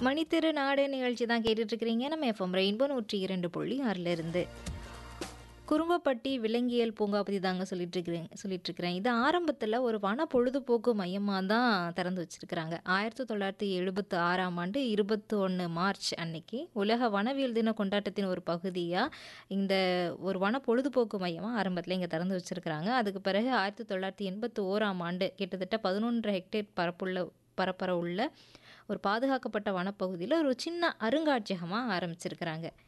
மணித்திரு நாடு நிகழ்ச்சி தான் கேட்டுட்டு இருக்கிறீங்க நம்ம எஃப்எம் ரெயின்போ நூற்றி இரண்டு புள்ளி ஆறுல இருந்து குறும்பப்பட்டி விலங்கியல் பூங்கா பற்றி தாங்க சொல்லிட்டு இருக்கிறேன் சொல்லிட்டு இருக்கிறேன் இது ஆரம்பத்தில் ஒரு வன பொழுதுபோக்கு மையமாக தான் திறந்து வச்சிருக்கிறாங்க ஆயிரத்தி தொள்ளாயிரத்தி எழுபத்தி ஆறாம் ஆண்டு இருபத்தி ஒன்று மார்ச் அன்னைக்கு உலக வனவியல் தின கொண்டாட்டத்தின் ஒரு பகுதியாக இந்த ஒரு வன பொழுதுபோக்கு மையமாக ஆரம்பத்தில் இங்கே திறந்து வச்சிருக்கிறாங்க அதுக்கு பிறகு ஆயிரத்தி தொள்ளாயிரத்தி எண்பத்தி ஓராம் ஆண்டு கிட்டத்தட்ட பதினொன்றரை ஹெக்டேர் பரப்புள்ள பரப்பர உள்ள ஒரு பாதுகாக்கப்பட்ட வனப்பகுதியில் ஒரு சின்ன அருங்காட்சியகமாக ஆரம்பிச்சிருக்கிறாங்க